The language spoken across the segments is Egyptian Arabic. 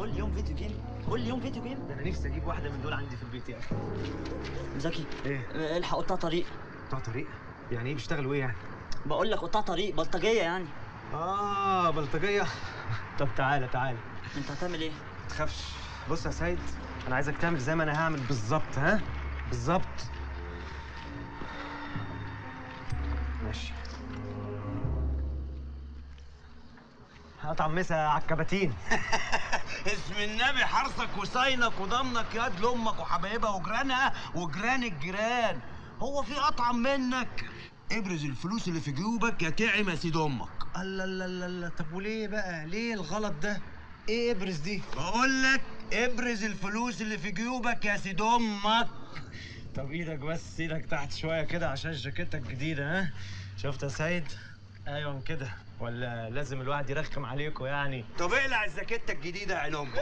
كل يوم فيديو جيم كل يوم فيديو جيم ده انا نفسي اجيب واحده من دول عندي في البيت يا اخي زكي ايه آه، الحق قطع طريق بتوع طريق يعني ايه بيشتغلوا ايه يعني بقول لك قطع طريق بلطجيه يعني اه بلطجيه طب تعالى تعالى انت هتعمل ايه ما تخافش بص يا سيد انا عايزك تعمل زي ما انا هعمل بالظبط ها بالظبط ماشي هقطع مسا على الكباتين اسم النبي حرصك وصينك وضمنك ياد لامك وحبايبها وجيرانها وجيران الجيران هو في اطعم منك ابرز الفلوس اللي في جيوبك يا تعم يا سيد امك الله الله الله الله طب وليه بقى ليه الغلط ده ايه ابرز دي بقول لك ابرز الفلوس اللي في جيوبك يا سيد امك طب ايدك بس ايدك تحت شويه كده عشان جاكيتك جديده ها شفت يا سيد ايوه كده ولا لازم الواحد يرخم عليكم يعني طب اقلع الزاكيتة الجديدة يا عين امك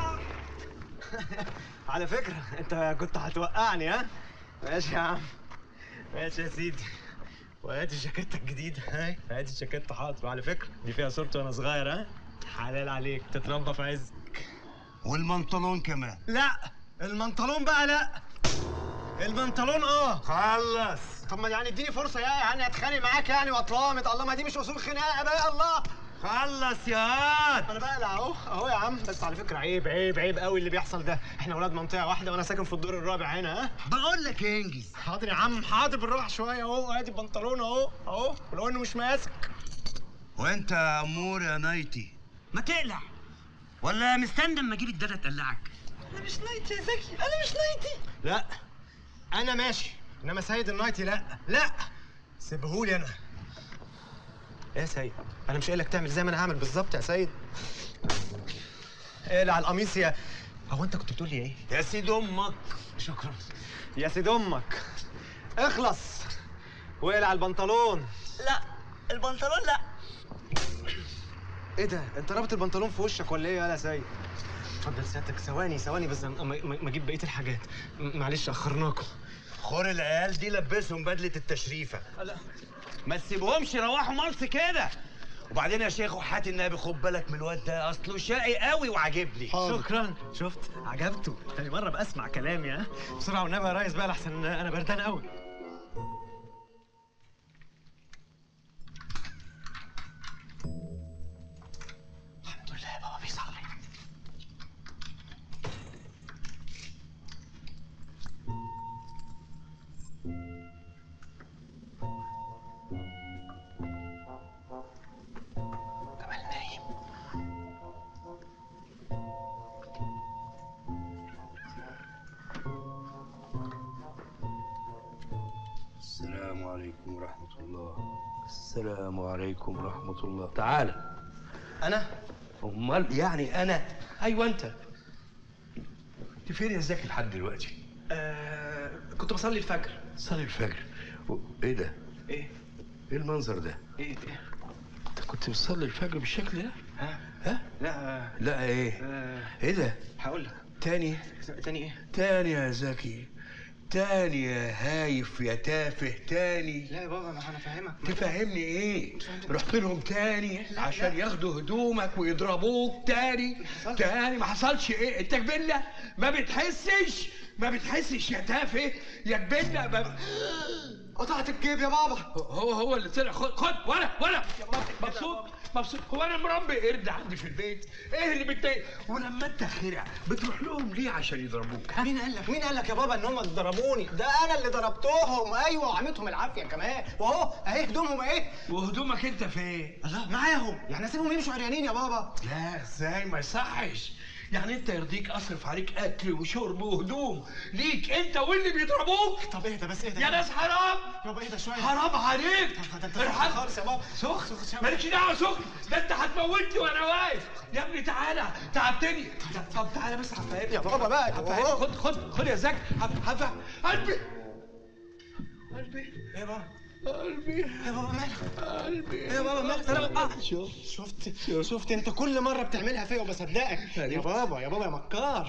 على فكره انت كنت هتوقعني ها ماشي يا عم ماشي يا سيدي وهاتي الجاكيتة الجديدة هاي هاتي الجاكيتة حاضر وعلى فكرة دي فيها صورتي وانا صغير ها حلال عليك تتربى في عز والبنطلون كمان لا المنطلون بقى لا المنطلون اه خلص طب ما يعني اديني فرصه يا يعني اتخانق معاك يعني واتلامط الله ما دي مش اصول خناقه بقى الله خلص يا هاد انا بقلع اهو اهو يا عم بس على فكره عيب عيب عيب قوي اللي بيحصل ده احنا اولاد منطقه واحده وانا ساكن في الدور الرابع هنا ها بقول لك انجز حاضر يا عم حاضر بالراحه شويه اهو ادي البنطلون اهو اهو ولو انه مش ماسك وانت يا امور يا نايتي ما تقلع ولا مستني اما اجيب الداده تقلعك انا مش نايتي يا زكي انا مش نايتي لا انا ماشي انما سيد النايتي لا لا سيبهولي انا ايه يا سيد انا مش قايل لك تعمل زي ما انا هعمل بالظبط يا سيد اقلع القميص يا هو انت كنت بتقول لي ايه يا سيد امك شكرا يا سيد امك اخلص واقلع البنطلون لا البنطلون لا ايه ده انت رابط البنطلون في وشك ولا ايه يا سيد اتفضل سيادتك ثواني ثواني بس أما- ما ما اجيب بقيه الحاجات م- معلش اخرناكم خور العيال دي لبسهم بدله التشريفه ما تسيبهمش يروحوا ملص كده وبعدين يا شيخ وحات النبي خد بالك من الواد ده اصله شقي قوي وعاجبني شكرا شفت عجبته تاني مره بسمع كلامي ها بسرعه والنبي يا ريس بقى لحسن انا بردان قوي الحمد لله بابا بيصلي جمال نايم السلام عليكم ورحمة الله السلام عليكم ورحمة الله تعال انا أمال يعني أنا أيوة أنت أنت فين يا زكي لحد دلوقتي؟ آه كنت بصلي الفجر صلي الفجر و- إيه ده؟ ايه إيه المنظر ده؟ ايه ايه أنت كنت بتصلي الفجر بالشكل ده؟ ها ها؟ لا آه لا إيه؟ آه إيه ده؟ هقول لك تاني تاني ايه تاني يا زكي تاني يا هايف يا تافه تاني لا يا بابا ما انا فاهمك تفهمني ايه؟ رحت لهم تاني عشان ياخدوا هدومك ويضربوك تاني تاني ما حصلش ايه؟ انت جبلة ما بتحسش ما بتحسش يا تافه يا جبلة ما قطعت الجيب يا بابا هو هو اللي طلع خد خد ولا ولا مبسوط مبسوط هو انا مربي قرد عندي في البيت ايه اللي بتضايق ولما انت خرع بتروح لهم ليه عشان يضربوك ها؟ مين قال لك مين قال لك يا بابا ان هم ضربوني ده انا اللي ضربتهم ايوه وعملتهم العافيه كمان واهو اهي هدومهم اهي وهدومك انت فين؟ الله معاهم يعني اسيبهم يمشوا عريانين يا بابا لا ازاي ما يصحش يعني انت يرضيك اصرف عليك اكل وشرب وهدوم ليك انت واللي بيضربوك طب اهدى بس اهدى يا ناس حرام يابا اهدى شويه حرام عليك طب ده انت ارحم. سخن خالص يا بابا سخن سخن. مالكش دعوه سخن ده انت هتموتني وانا واقف يا ابني تعالى تعبتني طب تعالى بس هفهمك يا بابا بقى هفهمك أهو. خد خد خد يا زكي هف- هفهم قلبي قلبي يا بابا قلبي يا بابا مالك قلبي يا بابا مالك انا آه. شوف شفت شفت انت كل مره بتعملها فيا وبصدقك يا بابا يا بابا يا مكار